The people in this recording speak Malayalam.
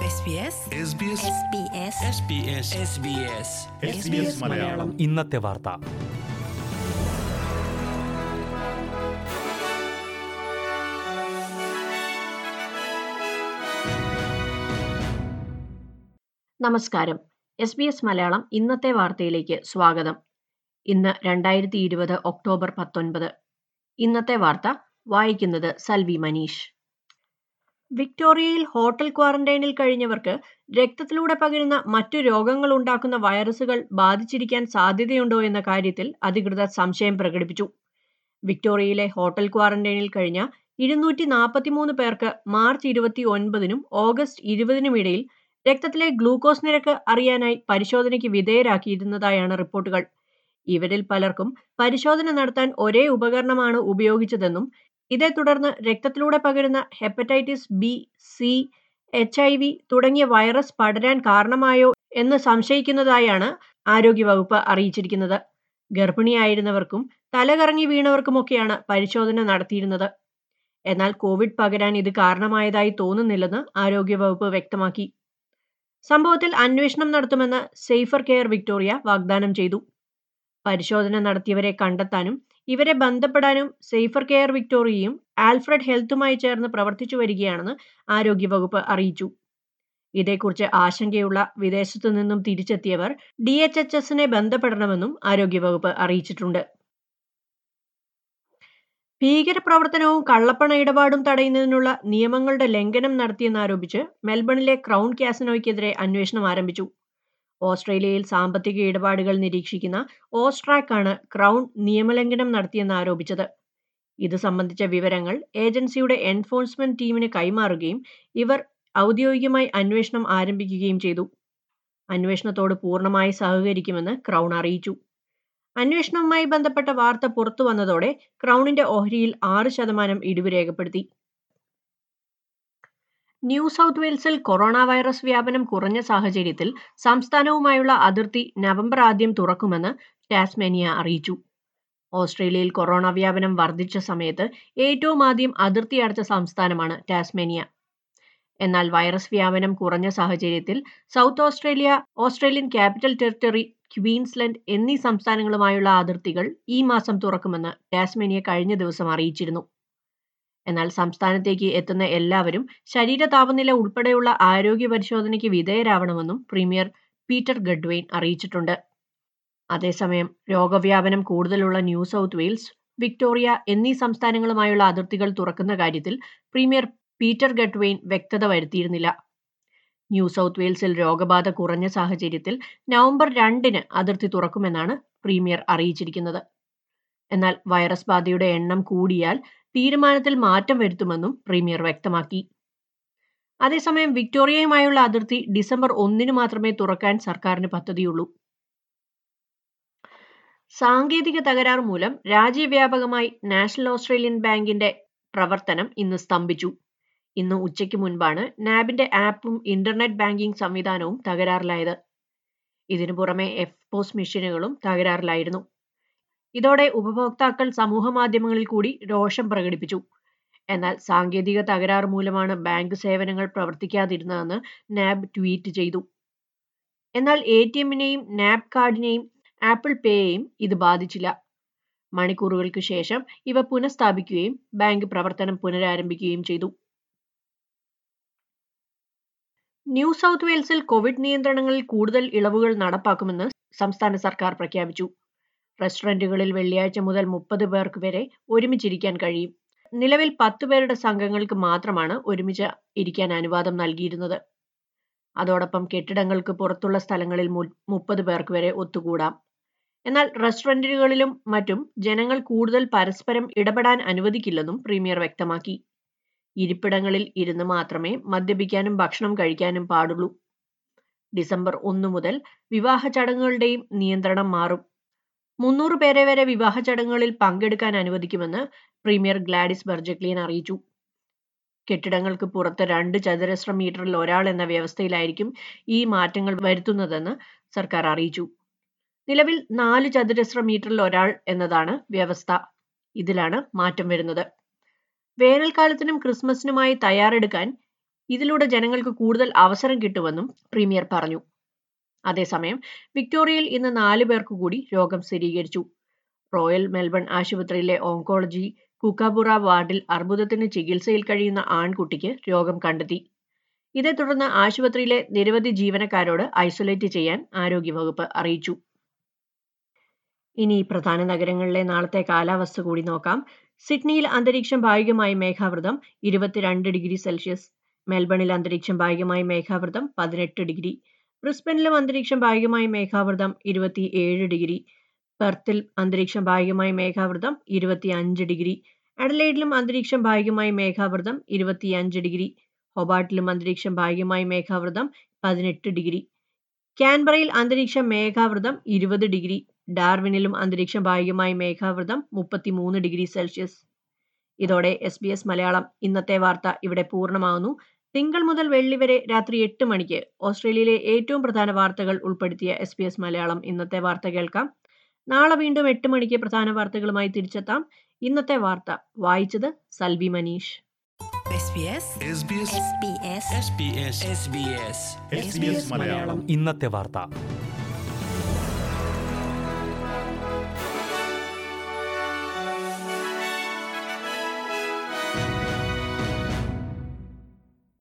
SBS SBS SBS SBS SBS SBS Malayalam ഇന്നത്തെ വാർത്ത നമസ്കാരം എസ് ബി എസ് മലയാളം ഇന്നത്തെ വാർത്തയിലേക്ക് സ്വാഗതം ഇന്ന് രണ്ടായിരത്തി ഇരുപത് ഒക്ടോബർ പത്തൊൻപത് ഇന്നത്തെ വാർത്ത വായിക്കുന്നത് സൽവി മനീഷ് വിക്ടോറിയയിൽ ഹോട്ടൽ ക്വാറന്റൈനിൽ കഴിഞ്ഞവർക്ക് രക്തത്തിലൂടെ പകരുന്ന മറ്റു രോഗങ്ങൾ ഉണ്ടാക്കുന്ന വൈറസുകൾ ബാധിച്ചിരിക്കാൻ സാധ്യതയുണ്ടോ എന്ന കാര്യത്തിൽ അധികൃതർ സംശയം പ്രകടിപ്പിച്ചു വിക്ടോറിയയിലെ ഹോട്ടൽ ക്വാറന്റൈനിൽ കഴിഞ്ഞ ഇരുന്നൂറ്റി നാൽപ്പത്തിമൂന്ന് പേർക്ക് മാർച്ച് ഇരുപത്തി ഒൻപതിനും ഓഗസ്റ്റ് ഇരുപതിനും ഇടയിൽ രക്തത്തിലെ ഗ്ലൂക്കോസ് നിരക്ക് അറിയാനായി പരിശോധനയ്ക്ക് വിധേയരാക്കിയിരുന്നതായാണ് റിപ്പോർട്ടുകൾ ഇവരിൽ പലർക്കും പരിശോധന നടത്താൻ ഒരേ ഉപകരണമാണ് ഉപയോഗിച്ചതെന്നും ഇതേ തുടർന്ന് രക്തത്തിലൂടെ പകരുന്ന hepatitis B C H I V തുടങ്ങിയ വൈറസ് പടരാൻ കാരണമായോ എന്ന് സംശയിക്കുന്നതായാണ് ആരോഗ്യവകുപ്പ് അറിയിച്ചിരിക്കുന്നത് ഗർഭിണിയായിരുന്നവർക്കും തലകറങ്ങി വീണവർക്കുമൊക്കെയാണ് പരിശോധന നടത്തിയിരുന്നത് എന്നാൽ കോവിഡ് പകരാൻ ഇത് കാരണമായതായി തോന്നുന്നില്ലെന്ന് ആരോഗ്യവകുപ്പ് വ്യക്തമാക്കി സംഭവത്തിൽ അന്വേഷണം നടത്തുമെന്ന് സേഫർ കെയർ വിക്ടോറിയ വാഗ്ദാനം ചെയ്തു പരിശോധന നടത്തിയവരെ കണ്ടെത്താനും ഇവരെ ബന്ധപ്പെടാനും സേഫർ കെയർ വിക്ടോറിയയും ആൽഫ്രഡ് ഹെൽത്തുമായി ചേർന്ന് പ്രവർത്തിച്ചു വരികയാണെന്ന് ആരോഗ്യവകുപ്പ് അറിയിച്ചു ഇതേക്കുറിച്ച് ആശങ്കയുള്ള വിദേശത്തു നിന്നും തിരിച്ചെത്തിയവർ ഡി എച്ച് എച്ച് എസിനെ ബന്ധപ്പെടണമെന്നും ആരോഗ്യവകുപ്പ് അറിയിച്ചിട്ടുണ്ട് ഭീകരപ്രവർത്തനവും കള്ളപ്പണ ഇടപാടും തടയുന്നതിനുള്ള നിയമങ്ങളുടെ ലംഘനം നടത്തിയെന്നാരോപിച്ച് മെൽബണിലെ ക്രൗൺ കാസിനോയ്ക്കെതിരെ അന്വേഷണം ആരംഭിച്ചു ഓസ്ട്രേലിയയിൽ സാമ്പത്തിക ഇടപാടുകൾ നിരീക്ഷിക്കുന്ന ഓസ്ട്രാക് ആണ് ക്രൗൺ നിയമലംഘനം നടത്തിയെന്ന് ആരോപിച്ചത് ഇത് സംബന്ധിച്ച വിവരങ്ങൾ ഏജൻസിയുടെ എൻഫോഴ്സ്മെന്റ് ടീമിന് കൈമാറുകയും ഇവർ ഔദ്യോഗികമായി അന്വേഷണം ആരംഭിക്കുകയും ചെയ്തു അന്വേഷണത്തോട് പൂർണ്ണമായി സഹകരിക്കുമെന്ന് ക്രൗൺ അറിയിച്ചു അന്വേഷണവുമായി ബന്ധപ്പെട്ട വാർത്ത പുറത്തു വന്നതോടെ ക്രൗണിന്റെ ഓഹരിയിൽ ആറ് ശതമാനം ഇടിവ് രേഖപ്പെടുത്തി ന്യൂ സൗത്ത് വെയിൽസിൽ കൊറോണ വൈറസ് വ്യാപനം കുറഞ്ഞ സാഹചര്യത്തിൽ സംസ്ഥാനവുമായുള്ള അതിർത്തി നവംബർ ആദ്യം തുറക്കുമെന്ന് ടാസ്മേനിയ അറിയിച്ചു ഓസ്ട്രേലിയയിൽ കൊറോണ വ്യാപനം വർദ്ധിച്ച സമയത്ത് ഏറ്റവും ആദ്യം അതിർത്തി അടച്ച സംസ്ഥാനമാണ് ടാസ്മേനിയ എന്നാൽ വൈറസ് വ്യാപനം കുറഞ്ഞ സാഹചര്യത്തിൽ South Australia Australian Capital Territory Queensland എന്നീ സംസ്ഥാനങ്ങളുമായുള്ള അതിർത്തികൾ ഈ മാസം തുറക്കുമെന്ന് ടാസ്മേനിയ കഴിഞ്ഞ ദിവസം അറിയിച്ചിരുന്നു എന്നാൽ സംസ്ഥാനത്തേക്ക് എത്തുന്ന എല്ലാവരും ശരീര താപനില ഉൾപ്പെടെയുള്ള ആരോഗ്യ പരിശോധനയ്ക്ക് വിധേയരാവണമെന്നും പ്രീമിയർ പീറ്റർ ഗഡ്വെയിൻ അറിയിച്ചിട്ടുണ്ട് അതേസമയം രോഗവ്യാപനം കൂടുതലുള്ള ന്യൂ സൗത്ത് വെയിൽസ് വിക്ടോറിയ എന്നീ സംസ്ഥാനങ്ങളുമായുള്ള അതിർത്തികൾ തുറക്കുന്ന കാര്യത്തിൽ പ്രീമിയർ പീറ്റർ ഗഡ്വെയിൻ വ്യക്തത വരുത്തിയിരുന്നില്ല ന്യൂ സൗത്ത് വെയിൽസിൽ രോഗബാധ കുറഞ്ഞ സാഹചര്യത്തിൽ നവംബർ രണ്ടിന് അതിർത്തി തുറക്കുമെന്നാണ് പ്രീമിയർ അറിയിച്ചിരിക്കുന്നത് എന്നാൽ വൈറസ് ബാധയുടെ എണ്ണം കൂടിയാൽ തീരുമാനത്തിൽ മാറ്റം വരുത്തുമെന്നും പ്രീമിയർ വ്യക്തമാക്കി അതേസമയം വിക്ടോറിയയുമായുള്ള അതിർത്തി ഡിസംബർ ഒന്നിന് മാത്രമേ തുറക്കാൻ സർക്കാരിന് പദ്ധതിയുള്ളൂ സാങ്കേതിക തകരാർ മൂലം രാജ്യവ്യാപകമായി നാഷണൽ ഓസ്ട്രേലിയൻ ബാങ്കിന്റെ പ്രവർത്തനം ഇന്ന് സ്തംഭിച്ചു ഇന്ന് ഉച്ചയ്ക്ക് മുൻപാണ് നാബിന്റെ ആപ്പും ഇന്റർനെറ്റ് ബാങ്കിംഗ് സംവിധാനവും തകരാറിലായത് ഇതിനു പുറമെ എഫ് പോസ് മെഷീനുകളും തകരാറിലായിരുന്നു ഇതോടെ ഉപഭോക്താക്കൾ സമൂഹമാധ്യമങ്ങളിൽ കൂടി രോഷം പ്രകടിപ്പിച്ചു എന്നാൽ സാങ്കേതിക തകരാർ മൂലമാണ് ബാങ്ക് സേവനങ്ങൾ പ്രവർത്തിക്കാതിരുന്നതെന്ന് നാബ് ട്വീറ്റ് ചെയ്തു എന്നാൽ എ ടി എമ്മിനെയും നാബ് കാർഡിനെയും ആപ്പിൾ പേയെയും ഇത് ബാധിച്ചില്ല മണിക്കൂറുകൾക്ക് ശേഷം ഇവ പുനഃസ്ഥാപിക്കുകയും ബാങ്ക് പ്രവർത്തനം പുനരാരംഭിക്കുകയും ചെയ്തു ന്യൂ സൗത്ത് വെയിൽസിൽ കോവിഡ് നിയന്ത്രണങ്ങളിൽ കൂടുതൽ ഇളവുകൾ നടപ്പാക്കുമെന്ന് സംസ്ഥാന സർക്കാർ പ്രഖ്യാപിച്ചു റെസ്റ്റോറന്റുകളിൽ വെള്ളിയാഴ്ച മുതൽ മുപ്പത് പേർക്ക് വരെ ഒരുമിച്ചിരിക്കാൻ കഴിയും നിലവിൽ പത്ത് പേരുടെ സംഘങ്ങൾക്ക് മാത്രമാണ് ഒരുമിച്ച് ഇരിക്കാൻ അനുവാദം നൽകിയിരുന്നത് അതോടൊപ്പം കെട്ടിടങ്ങൾക്ക് പുറത്തുള്ള സ്ഥലങ്ങളിൽ മുപ്പത് പേർക്ക് വരെ ഒത്തുകൂടാം എന്നാൽ റെസ്റ്റോറന്റുകളിലും മറ്റും ജനങ്ങൾ കൂടുതൽ പരസ്പരം ഇടപെടാൻ അനുവദിക്കില്ലെന്നും പ്രീമിയർ വ്യക്തമാക്കി ഇരിപ്പിടങ്ങളിൽ ഇരുന്ന് മാത്രമേ മദ്യപിക്കാനും ഭക്ഷണം കഴിക്കാനും പാടുള്ളൂ ഡിസംബർ ഒന്ന് മുതൽ വിവാഹ ചടങ്ങുകളുടെയും നിയന്ത്രണം മാറും മുന്നൂറ് പേരെ വരെ വിവാഹ ചടങ്ങുകളിൽ പങ്കെടുക്കാൻ അനുവദിക്കുമെന്ന് പ്രീമിയർ ഗ്ലാഡിസ് ബെർജക്ലിയൻ അറിയിച്ചു കെട്ടിടങ്ങൾക്ക് പുറത്ത് രണ്ട് ചതുരശ്ര മീറ്ററിൽ ഒരാൾ എന്ന വ്യവസ്ഥയിലായിരിക്കും ഈ മാറ്റങ്ങൾ വരുത്തുന്നതെന്ന് സർക്കാർ അറിയിച്ചു നിലവിൽ നാല് ചതുരശ്ര മീറ്ററിൽ ഒരാൾ എന്നതാണ് വ്യവസ്ഥ ഇതിലാണ് മാറ്റം വരുന്നത് വേനൽക്കാലത്തിനും ക്രിസ്മസിനുമായി തയ്യാറെടുക്കാൻ ഇതിലൂടെ ജനങ്ങൾക്ക് കൂടുതൽ അവസരം കിട്ടുമെന്നും പ്രീമിയർ പറഞ്ഞു അതേസമയം വിക്ടോറിയയിൽ ഇന്ന് നാല് പേർക്ക് കൂടി രോഗം സ്ഥിരീകരിച്ചു റോയൽ മെൽബൺ ആശുപത്രിയിലെ ഓങ്കോളജി കുക്കാബുറ വാർഡിൽ അർബുദത്തിന് ചികിത്സയിൽ കഴിയുന്ന ആൺകുട്ടിക്ക് രോഗം കണ്ടെത്തി ഇതേ തുടർന്ന് ആശുപത്രിയിലെ നിരവധി ജീവനക്കാരോട് ഐസൊലേറ്റ് ചെയ്യാൻ ആരോഗ്യവകുപ്പ് അറിയിച്ചു ഇനി പ്രധാന നഗരങ്ങളിലെ നാളത്തെ കാലാവസ്ഥ കൂടി നോക്കാം സിഡ്നിയിൽ അന്തരീക്ഷം ഭാഗികമായി മേഘാവൃതം ഇരുപത്തിരണ്ട് ഡിഗ്രി സെൽഷ്യസ് മെൽബണിൽ അന്തരീക്ഷം ഭാഗികമായി മേഘാവൃതം പതിനെട്ട് ഡിഗ്രി ബ്രിസ്ബനിലും അന്തരീക്ഷം ഭാഗികമായി മേഘാവൃതം ഇരുപത്തിയേഴ് ഡിഗ്രി പെർത്തിൽ അന്തരീക്ഷം ഭാഗികമായി മേഘാവൃതം ഇരുപത്തിയഞ്ച് ഡിഗ്രി അഡലൈഡിലും അന്തരീക്ഷം ഭാഗികമായി മേഘാവൃതം ഇരുപത്തിയഞ്ച് ഡിഗ്രി ഹൊബാട്ടിലും അന്തരീക്ഷം ഭാഗികമായി മേഘാവൃതം പതിനെട്ട് ഡിഗ്രി ക്യാൻബറയിൽ അന്തരീക്ഷം മേഘാവൃതം ഇരുപത് ഡിഗ്രി ഡാർവിനിലും അന്തരീക്ഷം ഭാഗികമായി മേഘാവൃതം മുപ്പത്തിമൂന്ന് ഡിഗ്രി സെൽഷ്യസ് ഇതോടെ എസ് ബി എസ് മലയാളം ഇന്നത്തെ വാർത്ത ഇവിടെ പൂർണ്ണമാകുന്നു തിങ്കൾ മുതൽ വെള്ളി വരെ രാത്രി എട്ട് മണിക്ക് ഓസ്ട്രേലിയയിലെ ഏറ്റവും പ്രധാന വാർത്തകൾ ഉൾപ്പെടുത്തിയ എസ് ബി എസ് മലയാളം ഇന്നത്തെ വാർത്ത കേൾക്കാം നാളെ വീണ്ടും എട്ട് മണിക്ക് പ്രധാന വാർത്തകളുമായി തിരിച്ചെത്താം ഇന്നത്തെ വാർത്ത വായിച്ചത് Salvi Manish SBS SBS SBS SBS SBS SBS Malayalam ഇന്നത്തെ വാർത്ത